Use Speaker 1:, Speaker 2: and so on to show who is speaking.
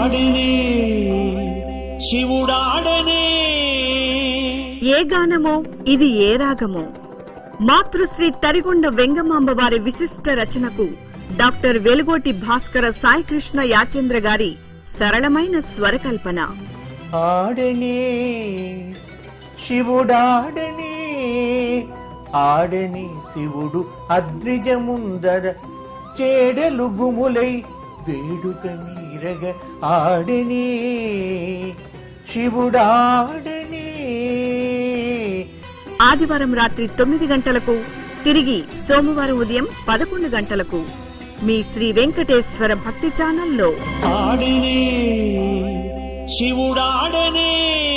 Speaker 1: ఆడనే శివుడాడనే
Speaker 2: ఏ గానమో ఇది ఏ రాగమో మాతృశ్రీ తరిగొండ వెంగమాంబ వారి విశిష్ట రచనకు డాక్టర్ వెలుగోటి భాస్కర సాయికృష్ణ యాచేంద్ర గారి సరళమైన స్వరకల్పన
Speaker 3: ఆడనే శివుడాడనే ఆడని శివుడు అద్రిజముందర చేడలు గుములై వేడుక మీరగ ఆడనే శివుడాడనే
Speaker 2: ఆదివారం రాత్రి తొమ్మిది గంటలకు తిరిగి సోమవారం ఉదయం పదకొండు గంటలకు మీ శ్రీ వెంకటేశ్వర భక్తి ఛానల్లో
Speaker 1: ఆడనే శివుడాడనే